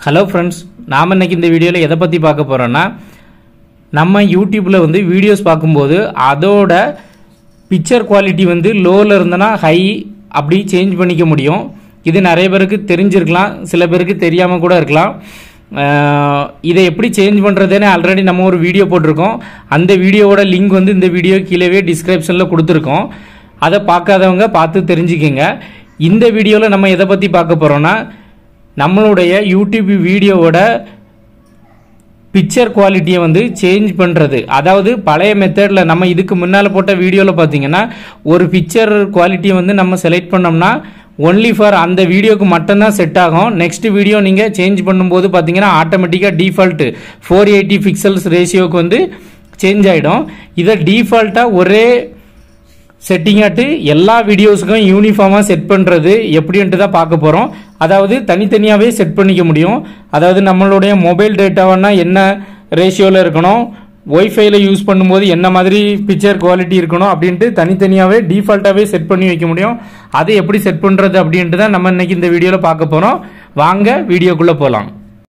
Hello friends நாம் இன்னைக்கு இந்த வீடியோவில் எதை பற்றி பார்க்க போகிறோன்னா நம்ம யூடியூப்பில் வந்து வீடியோஸ் பார்க்கும்போது அதோட பிக்சர் குவாலிட்டி வந்து லோவில் இருந்தனா ஹை அப்படி சேஞ்ச் பண்ணிக்க முடியும் இது நிறைய பேருக்கு தெரிஞ்சிருக்கலாம் சில பேருக்கு தெரியாமல் கூட இருக்கலாம் அஹ் இதை எப்படி சேஞ்ச் பண்ணுறதுன்னு ஆல்ரெடி நம்ம ஒரு வீடியோ போட்டிருக்கோம் அந்த வீடியோவோட லிங்க் வந்து இந்த வீடியோ கீழவே டிஸ்கிரிப்ஷனில் கொடுத்துருக்கோம் அதை பார்க்காதவங்க பார்த்து தெரிஞ்சுக்கங்க இந்த வீடியோவில் நம்ம எதை பற்றி பார்க்க போகிறோன்னா நம்மளுடைய யூடியூப் வீடியோவோட பிக்சர் குவாலிட்டியை வந்து சேஞ்ச் பண்ணுறது அதாவது பழைய மெத்தடில் நம்ம இதுக்கு முன்னால் போட்ட வீடியோவில் பார்த்தீங்கன்னா ஒரு பிக்சர் குவாலிட்டியை வந்து நம்ம செலக்ட் பண்ணோம்னா ஒன்லி ஃபார் அந்த வீடியோக்கு மட்டும்தான் செட் ஆகும் நெக்ஸ்ட் வீடியோ நீங்கள் சேஞ்ச் பண்ணும்போது பார்த்தீங்கன்னா ஆட்டோமேட்டிக்காக டிஃபால்ட்டு ஃபோர் எயிட்டி பிக்சல்ஸ் ரேஷியோக்கு வந்து சேஞ்ச் ஆகிடும் இதை டிஃபால்ட்டாக ஒரே செட்டிங்காட்டு எல்லா வீடியோஸுக்கும் யூனிஃபார்மாக செட் பண்ணுறது எப்படின்ட்டு தான் பார்க்க போகிறோம் அதாவது தனித்தனியாகவே செட் பண்ணிக்க முடியும் அதாவது நம்மளுடைய மொபைல் டேட்டாவனா என்ன ரேஷியோவில் இருக்கணும் ஒய்ஃபைல யூஸ் பண்ணும்போது என்ன மாதிரி பிக்சர் குவாலிட்டி இருக்கணும் அப்படின்ட்டு தனித்தனியாகவே டிஃபால்ட்டாகவே செட் பண்ணி வைக்க முடியும் அதை எப்படி செட் பண்ணுறது அப்படின்ட்டு தான் நம்ம இன்னைக்கு இந்த வீடியோவில் பார்க்க போகிறோம் வாங்க வீடியோக்குள்ளே போகலாம்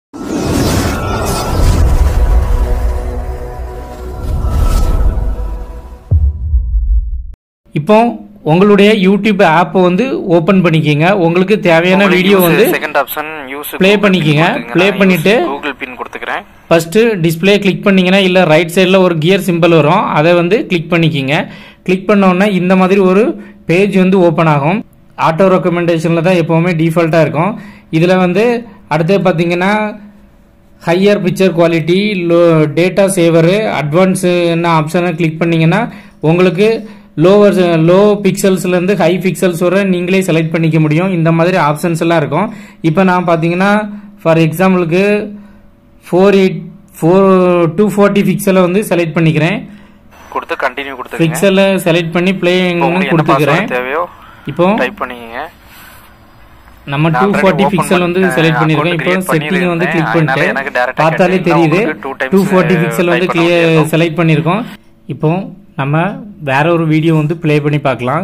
இப்போ உங்களுடைய யூடியூப் ஆப்பை வந்து ஓபன் பண்ணிக்கிங்க உங்களுக்கு தேவையான வீடியோ வந்து செகண்ட் ஆப்ஷன் யூஸ் play பண்ணிக்கங்க. play பண்ணிட்டு கூகுள் பின் கொடுத்துக்கிறேன் ஃபர்ஸ்ட் டிஸ்ப்ளே கிளிக் பண்ணீங்கன்னா இல்லை ரைட் சைடில் ஒரு கியர் சிம்பிள் வரும் அதை வந்து கிளிக் பண்ணிக்கிங்க கிளிக் பண்ண உடனே இந்த மாதிரி ஒரு பேஜ் வந்து ஓப்பன் ஆகும் ஆட்டோ ரெக்கமெண்டேஷனில் தான் எப்போவுமே டிஃபால்ட்டாக இருக்கும் இதில் வந்து அடுத்து பார்த்தீங்கன்னா higher picture quality low data saver advance என்ன ஆப்ஷனை கிளிக் பண்ணீங்கன்னா உங்களுக்கு லோவர் லோ பிக்சல்ஸ்லேருந்து ஹை பிக்சல்ஸ் வரை நீங்களே செலக்ட் பண்ணிக்க முடியும் இந்த மாதிரி ஆப்ஷன்ஸ் எல்லாம் இருக்கும் இப்போ நான் பார்த்தீங்கன்னா ஃபார் எக்ஸாம்பிளுக்கு four eight four two forty பிக்சலை வந்து செலக்ட் பண்ணிக்கிறேன் கொடுத்து கண்டினியூ கொடுத்துருங்க பிக்சலை செலக்ட் பண்ணி இப்போ பிளேயிங்னு உங்களுக்கு என்ன கொடுத்துக்கிறேன் password தேவையோ இப்போ டைப் பண்ணிக்கங்க நம்ம நான் two already forty open pixel வந்து பண்ணிட்டேன். செலக்ட் பண்ணிருக்கேன் account இப்போ create செட்டிங் வந்து கிளிக் பண்ணிருந்தேன். பண்ணிட்டேன் அதனால எனக்கு direct ஆ பார்த்தாலே கேட்டீங்கன்னா தெரியுது உங்களுக்கு two times two forty pixel வந்து type பண்ண கிளியர் முடியும். செலக்ட் பண்ணியிருக்கோம் இப்போ நம்ம வேற ஒரு வீடியோ வந்து ப்ளே பண்ணி பார்க்கலாம்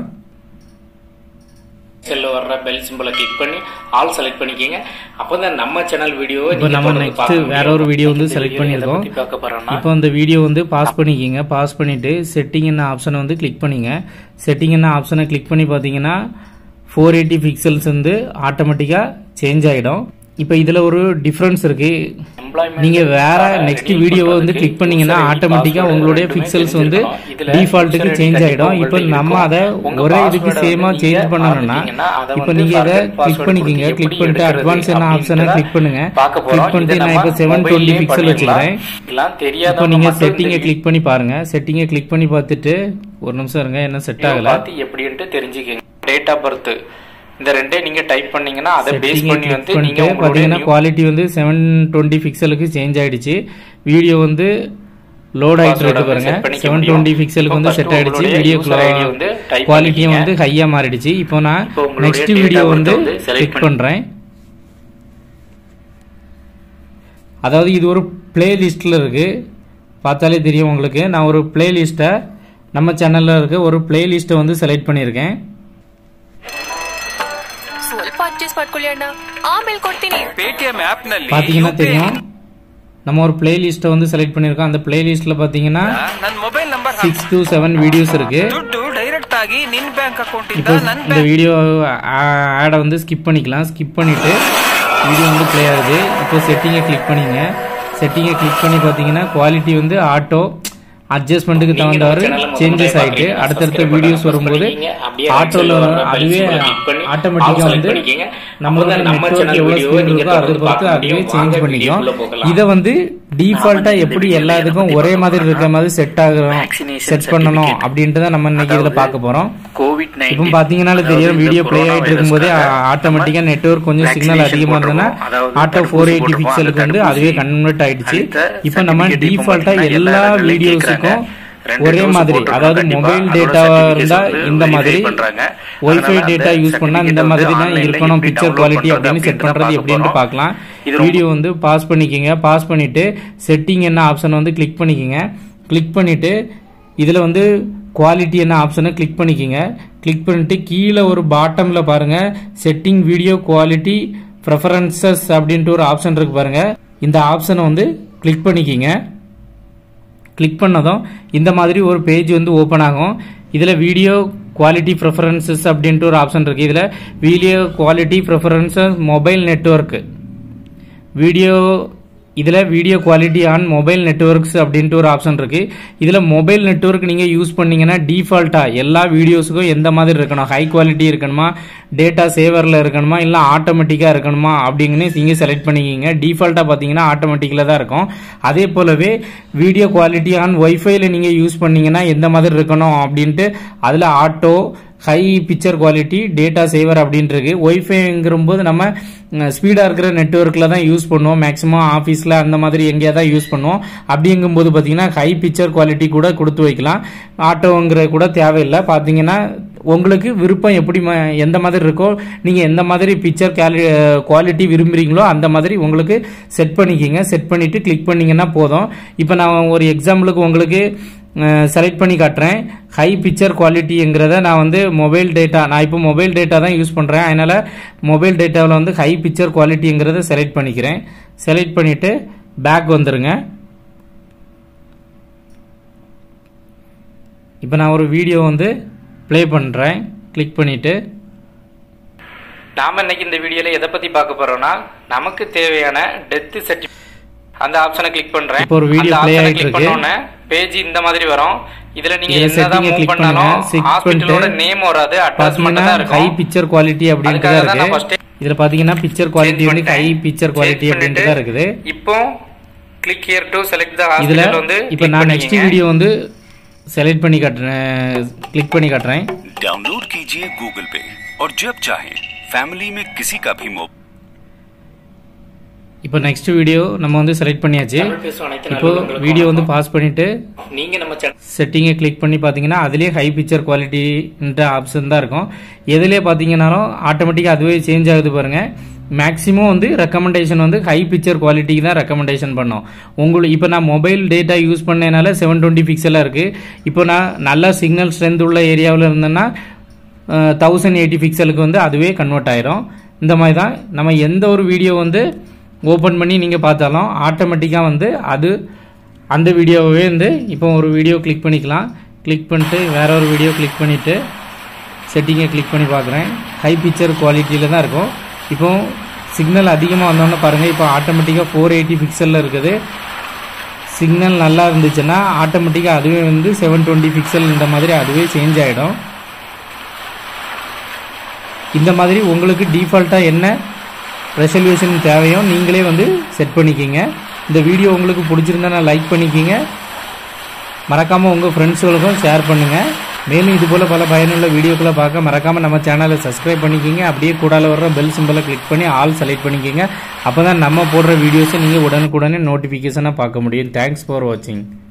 செல்ல வர்ற பெல் சிம்பிளை கிளிக் பண்ணி ஆல் செலக்ட் பண்ணிக்கங்க அப்போ தான் நம்ம சேனல் வீடியோ இப்போ நம்ம நெக்ஸ்ட் வேற ஒரு வீடியோ வந்து செலக்ட் பண்ணியிருக்கோம் பார்க்க போறோம்னா இப்போ அந்த வீடியோ வந்து பாஸ் பண்ணிக்கிங்க பாஸ் பண்ணிட்டு செட்டிங் என்ன ஆப்ஷனை வந்து கிளிக் பண்ணிங்க செட்டிங் என்ன ஆப்ஷனை கிளிக் பண்ணி பார்த்தீங்கன்னா ஃபோர் எயிட்டி பிக்சல்ஸ் வந்து ஆட்டோமேட்டிக்காக சேஞ்ச் ஆகிடும் இப்போ இதில் ஒரு டிஃப்ரென்ஸ் இருக்கு நீங்க வேற நெக்ஸ்ட் வீடியோவை வந்து கிளிக் பண்ணீங்கன்னா ஆட்டோமேட்டிக்கா உங்களுடைய பிக்சல்ஸ் வந்து டிஃபால்ட்டுக்கு சேஞ்ச் ஆயிடும் இப்போ நம்ம அதை ஒரே இதுக்கு சேமா சேஞ்ச் பண்ணணும்னா இப்போ நீங்க இதை கிளிக் பண்ணிக்கோங்க கிளிக் பண்ணிட்டு அட்வான்ஸ் என்ன ஆப்ஷனை கிளிக் பண்ணுங்க கிளிக் பண்ணிட்டு நான் இப்போ செவன் டுவெண்ட்டி பிக்சல் வச்சுக்கிறேன் இப்போ நீங்க செட்டிங்கை கிளிக் பண்ணி பாருங்க செட்டிங்கை கிளிக் பண்ணி பார்த்துட்டு ஒரு நிமிஷம் இருங்க என்ன செட் ஆகல பார்த்து எப்படின்ட்டு தெரிஞ்சுக்கங்க டேட் ஆஃப் பர்த் இந்த ரெண்டே நீங்க டைப் பண்ணீங்கன்னா அதை பேஸ் செட்டிங்கை பண்ணி கிளிக் வந்து நீங்க பண்ணிட்டு உங்களுடைய பார்த்தீங்கன்னா new குவாலிட்டி வந்து செவன் டுவெண்ட்டி பிக்சலுக்கு சேஞ்ச் ஆயிடுச்சு வீடியோ வந்து லோட் ஆயிட்டு Password இருக்கு பாருங்க set பண்ணிக்க செவன் முடியும். டுவெண்ட்டி பிக்சலுக்கு வந்து இப்போ செட் first ஆயிடுச்சு உங்களுடைய வீடியோ user ID வந்து type குவாலிட்டியும் பண்ணிக்கங்க. வந்து ஹையா மாறிடுச்சு இப்போ நான் இப்போ உங்களுடைய next date video of birth வந்து வந்து select கிளிக் பண்ணி- பண்றேன் அதாவது இது ஒரு பிளேலிஸ்ட்ல இருக்கு பார்த்தாலே தெரியும் உங்களுக்கு நான் ஒரு பிளேலிஸ்ட்டை நம்ம சேனல்ல இருக்க ஒரு பிளேலிஸ்ட்டை வந்து செலக்ட் பண்ணியிருக்கேன் ಸ್ವಲ್ಪ ಅಡ್ಜಸ್ಟ್ ಮಾಡ್ಕೊಳ್ಳಿ ಅಣ್ಣ ಆಮೇಲೆ ಕೊಡ್ತೀನಿ ಪೇಟಿಎಂ ಆಪ್ ನಲ್ಲಿ பார்த்தீங்கன்னா தெரியும் நம்ம ஒரு பிளேலிஸ்ட்டை வந்து செலக்ட் பண்ணியிருக்கோம் அந்த பிளேலிஸ்ட்டில் பார்த்தீங்கன்னா ನನ್ನ mobile number six to seven videos இருக்கு ದುಡ್ಡು ಡೈರೆಕ್ಟ್ ಆಗಿ ನಿನ್ ಬ್ಯಾಂಕ್ ಅಕೌಂಟ್ ಇಂದ இப்போ ನನ್ இந்த வீடியோ ஆடை வந்து ஸ்கிப் பண்ணிக்கலாம் ஸ்கிப் பண்ணிட்டு வீடியோ வந்து ப்ளே ஆகுது இப்போ செட்டிங்கை கிளிக் பண்ணிங்க செட்டிங்கை கிளிக் பண்ணி பார்த்தீங்கன்னா குவாலிட்டி வந்து ஆட்டோ அட்ஜஸ்ட்மெண்ட்டுக்கு தகுந்தவாறு சேஞ்சஸ் ஆயிட்டு அடுத்தடுத்த வீடியோஸ் வரும்போது ஆட்டோல அதுவே ஆட்டோமேட்டிக்கா வந்து நம்மளோட நெட்வொர்க் எவ்வளவு ஸ்பீட் இருக்கோ அதை பொறுத்து அதுவே சேஞ்ச் பண்ணிக்கும் இதை வந்து டிஃபால்ட்டா எப்படி எல்லா இதுக்கும் ஒரே மாதிரி இருக்கிற மாதிரி செட் ஆகணும் செட் பண்ணணும் அப்படின்ட்டு தான் நம்ம இன்னைக்கு இதுல பார்க்க போறோம் கோவிட் இப்போ பாத்தீங்கன்னாலே தெரியும் வீடியோ ப்ளே ஆயிட்டு இருக்கும்போதே ஆட்டோமேட்டிக்கா நெட்வொர்க் கொஞ்சம் சிக்னல் அதிகமா இருந்ததுன்னா ஆட்டோ ஃபோர் எயிட்டி பிக்சலுக்கு வந்து அதுவே கன்வெர்ட் ஆயிடுச்சு இப்போ நம்ம டிஃபால்ட்டா எல்லா வீடியோஸுக்கும் ஒரே மாதிரி அதாவது மொபைல் டேட்டாவா இருந்தா இந்த மாதிரி ஒய்ஃபை டேட்டா யூஸ் பண்ணா இந்த மாதிரி தான் இருக்கணும் பிக்சர் குவாலிட்டி அப்படின்னு செட் பண்றது எப்படின்னு பார்க்கலாம் வீடியோ வந்து பாஸ் பண்ணிக்கங்க பாஸ் பண்ணிட்டு செட்டிங் என்ன ஆப்ஷன் வந்து கிளிக் பண்ணிக்கங்க கிளிக் பண்ணிட்டு இதுல வந்து குவாலிட்டி என்ன ஆப்ஷனை கிளிக் பண்ணிக்கங்க கிளிக் பண்ணிட்டு கீழே ஒரு பாட்டம்ல பாருங்க செட்டிங் வீடியோ குவாலிட்டி ப்ரெஃபரன்சஸ் அப்படின்ட்டு ஒரு ஆப்ஷன் இருக்கு பாருங்க இந்த ஆப்ஷனை வந்து கிளிக் பண்ணிக்கிங்க கிளிக் பண்ணதும் இந்த மாதிரி ஒரு பேஜ் வந்து ஓப்பன் ஆகும் இதில் வீடியோ குவாலிட்டி ப்ரெஃபரன்சஸ் அப்படின்ட்டு ஒரு ஆப்ஷன் இருக்குது இதில் video quality preferences mobile network video இதில் video quality on mobile networks அப்படின்ட்டு ஒரு ஆப்ஷன் இருக்குது இதில் மொபைல் நெட்வொர்க் நீங்கள் யூஸ் பண்ணீங்கன்னா டிஃபால்ட்டாக எல்லா வீடியோஸுக்கும் எந்த மாதிரி இருக்கணும் ஹை குவாலிட்டி இருக்கணுமா டேட்டா சேவரில் இருக்கணுமா இல்லை ஆட்டோமேட்டிக்காக இருக்கணுமா அப்படிங்கன்னு நீங்கள் செலக்ட் பண்ணிக்கிங்க டிஃபால்ட்டாக பார்த்தீங்கன்னா ஆட்டோமேட்டிக்கில் தான் இருக்கும் அதே போலவே வீடியோ குவாலிட்டி ஆன் ஒய்ஃபைல நீங்கள் யூஸ் பண்ணீங்கன்னா எந்த மாதிரி இருக்கணும் அப்படின்ட்டு அதில் auto high picture quality data saver அப்படின்ட்டு இருக்கு ஒய்ஃபைங்கிறபோது நம்ம ஸ்பீடாக இருக்கிற நெட்ஒர்க்கில் தான் யூஸ் பண்ணுவோம் மேக்ஸிமம் ஆஃபீஸில் அந்த மாதிரி எங்கேயா தான் யூஸ் பண்ணுவோம் அப்படிங்கும்போது பார்த்தீங்கன்னா ஹை பிக்சர் குவாலிட்டி கூட கொடுத்து வைக்கலாம் ஆட்டோங்கிற கூட தேவையில்லை பார்த்தீங்கன்னா உங்களுக்கு விருப்பம் எப்படி ம- எந்த மாதிரி இருக்கோ நீங்கள் எந்த மாதிரி பிக்சர் குவாலிட்டி விரும்புறீங்களோ அந்த மாதிரி உங்களுக்கு செட் பண்ணிக்கிங்க செட் பண்ணிவிட்டு கிளிக் பண்ணீங்கன்னா போதும் இப்போ நான் ஒரு எக்ஸாம்பிளுக்கு உங்களுக்கு செலக்ட் பண்ணி காட்டுறேன் ஹை பிக்சர் குவாலிட்டிங்கிறத நான் வந்து மொபைல் டேட்டா நான் இப்போ மொபைல் டேட்டா தான் யூஸ் பண்ணுறேன் அதனால் மொபைல் டேட்டாவில் வந்து ஹை பிக்சர் குவாலிட்டிங்கிறத செலக்ட் பண்ணிக்கிறேன் செலக்ட் பண்ணிவிட்டு பேக் வந்துருங்க இப்போ நான் ஒரு வீடியோ வந்து ப்ளே பண்ணுறேன் கிளிக் பண்ணிவிட்டு நாம இன்னைக்கு இந்த வீடியோல எதை பத்தி பார்க்க போறோம்னா நமக்கு தேவையான டெத் சர்டிஃபிகேட் அந்த ஆப்ஷனை கிளிக் பண்றேன் இப்போ ஒரு video அந்த play ஆப்ஷனை ஆயிட்டு கிளிக் இருக்கு. பண்ண பேஜ் இந்த மாதிரி வரும் இதுல நீங்க இதுல என்னதான் setting-அ மூவ் click பண்ணாலும் பண்ணுங்க. Click ஹாஸ்பிட்டலோட பண்ணிட்டு நேம் வராது அட்ரஸ் பார்த்தீங்கன்னா மட்டும் தான் ஹை இருக்கும் பிக்சர் குவாலிட்டி அப்படின்ட்டு தான் அதுக்காக தான் நான் இருக்கு first இதில் பார்த்தீங்கன்னா பிக்சர் குவாலிட்டி வந்து ஹை பண்ணிட்டேன். பிக்சர் குவாலிட்டி Change அப்படின்ட்டு தான் இருக்குது இப்போ click here to select the இதுல ஹாஸ்பிடல் வந்து இப்போ நான் நெக்ஸ்ட் வீடியோ வந்து செலக்ட் பண்ணி காட்டுறேன் கிளிக் பண்ணி காட்டுறேன் डाउनलोड कीजिए गूगल पे और जब चाहें फैमिली में किसी का भी मोबाइल இப்போ நெக்ஸ்ட் வீடியோ நம்ம வந்து செலக்ட் பண்ணியாச்சு தமிழ் பேசும் அனைத்து இப்போ நல்லுள்ளங்களுக்கும் வீடியோ வந்து வணக்கம். பாஸ் பண்ணிட்டு நீங்க நம்ம சேனல் செட்டிங்கை கிளிக் பண்ணி பார்த்தீங்கன்னா அதுலேயே ஹை பிக்சர் குவாலிட்டின்ற ஆப்ஷன் தான் இருக்கும் எதுலேயே பார்த்தீங்கன்னாலும் ஆட்டோமேட்டிக்காக அதுவே சேஞ்ச் ஆகுது பாருங்க மேக்ஸிமம் வந்து ரெக்கமெண்டேஷன் வந்து ஹை பிக்சர் குவாலிட்டிக்கு தான் ரெக்கமெண்டேஷன் பண்ணோம் உங்களுக்கு இப்போ நான் மொபைல் டேட்டா யூஸ் பண்ணனால செவன் டுவெண்ட்டி பிக்சலாக இருக்குது இப்போ நான் நல்ல சிக்னல் ஸ்ட்ரென்த் உள்ள ஏரியாவில் இருந்தேன்னா தௌசண்ட் எயிட்டி பிக்சலுக்கு வந்து அதுவே கன்வெர்ட் ஆயிரும் இந்த மாதிரி தான் நம்ம எந்த ஒரு வீடியோ வந்து ஓப்பன் பண்ணி நீங்கள் பார்த்தாலும் ஆட்டோமேட்டிக்காக வந்து அது அந்த வீடியோவே வந்து இப்போ ஒரு வீடியோ கிளிக் பண்ணிக்கலாம் கிளிக் பண்ணிட்டு வேற ஒரு வீடியோ கிளிக் பண்ணிவிட்டு செட்டிங்கை கிளிக் பண்ணி பார்க்குறேன் ஹை பிக்சர் குவாலிட்டியில் தான் இருக்கும் இப்போ சிக்னல் அதிகமாக வந்தோன்னே பாருங்கள் இப்போ ஆட்டோமேட்டிக்காக ஃபோர் எயிட்டி பிக்சலில் இருக்குது சிக்னல் நல்லா இருந்துச்சுன்னா ஆட்டோமேட்டிக்காக அதுவே வந்து செவன் டுவெண்ட்டி பிக்சல் இந்த மாதிரி அதுவே சேஞ்ச் ஆகிடும் இந்த மாதிரி உங்களுக்கு டிஃபால்ட்டாக என்ன ரெசல்யூஷன் தேவையோ நீங்களே வந்து செட் பண்ணிக்கிங்க இந்த வீடியோ உங்களுக்கு பிடிச்சிருந்தா லைக் பண்ணிக்கிங்க மறக்காமல் உங்கள் ஃப்ரெண்ட்ஸுகளுக்கும் ஷேர் பண்ணுங்கள் மேலும் இது போல் பல பயனுள்ள வீடியோக்களை பார்க்க மறக்காமல் நம்ம சேனலை சப்ஸ்கிரைப் பண்ணிக்கிங்க அப்படியே கூடால வர்ற பெல் சிம்பலை கிளிக் பண்ணி ஆல் செலக்ட் பண்ணிக்கிங்க அப்போ தான் நம்ம போடுற வீடியோஸை நீங்கள் உடனுக்குடனே நோட்டிஃபிகேஷனாக பார்க்க முடியும் தேங்க்ஸ் ஃபார் வாட்சிங்